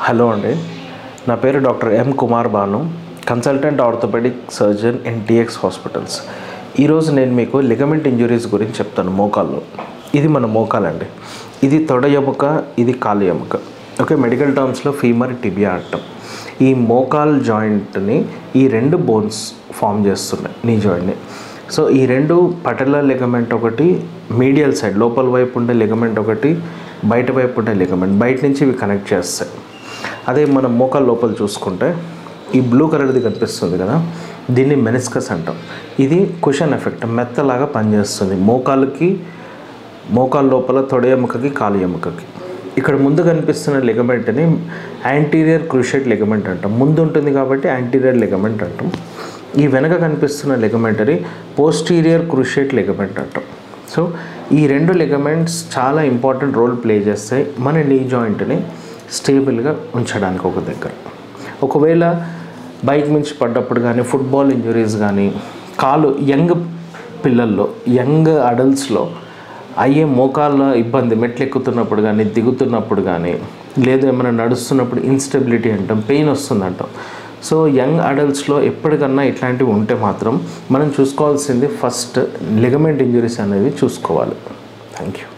hello అండి నా పేరు doctor M Kumar Banu consultant orthopaedic surgeon NTX hospitals ఈరోజు నేను మీకు లిగమెంట్ ఇంజురీస్ గురించి చెప్తాను మోకాల్లో ఇది మన మోకాలండి ఇది తొడ ఎముక ఇది కాలు ఎముక ఓకే మెడికల్ టర్మ్స్లో ఫీమర్ టిబియా అంటాం ఈ మోకాల్ జాయింట్ని ఈ రెండు బోన్స్ ఫామ్ చేస్తున్నాయి నీ జాయింట్ని సో ఈ రెండు పటల లిగమెంట్ ఒకటి మీడియల్ సైడ్ లోపల వైపు ఉండే లిగమెంట్ ఒకటి బయట వైపు ఉండే లిగమెంట్ బయట నుంచి ఇవి కనెక్ట్ చేస్తాయి అదే మనం మోకాల లోపల చూసుకుంటే ఈ బ్లూ కలర్ది కనిపిస్తుంది కదా దీన్ని మెనిస్కస్ అంటాం ఇది కుషన్ ఎఫెక్ట్ మెత్తలాగా పనిచేస్తుంది మోకాలుకి మోకాలు లోపల తొడ ఎముకకి కాలు ఎముకకి ఇక్కడ ముందు కనిపిస్తున్న లిగమెంట్ని యాంటీరియర్ క్రూషియేట్ లిగమెంట్ అంటాం ముందు ఉంటుంది కాబట్టి యాంటీరియర్ లిగమెంట్ అంటాం ఈ వెనక కనిపిస్తున్న లిగమెంటని పోస్టీరియర్ క్రూషియేట్ లిగమెంట్ అంటాం సో ఈ రెండు లిగమెంట్స్ చాలా ఇంపార్టెంట్ రోల్ ప్లే చేస్తాయి మన నీ జాయింట్ని స్టేబుల్గా ఉంచడానికి ఒక దగ్గర ఒకవేళ బైక్ నుంచి పడ్డప్పుడు కానీ ఫుట్బాల్ ఇంజురీస్ కానీ కాలు యంగ్ పిల్లల్లో యంగ్ అడల్ట్స్లో అయ్యే మోకాళ్ళ ఇబ్బంది మెట్లు ఎక్కుతున్నప్పుడు కానీ దిగుతున్నప్పుడు కానీ లేదు ఏమైనా నడుస్తున్నప్పుడు ఇన్స్టెబిలిటీ అంటాం పెయిన్ వస్తుంది అంటాం సో యంగ్ అడల్ట్స్లో ఎప్పటికన్నా ఇట్లాంటివి ఉంటే మాత్రం మనం చూసుకోవాల్సింది ఫస్ట్ లిగమెంట్ ఇంజురీస్ అనేవి చూసుకోవాలి థ్యాంక్ యూ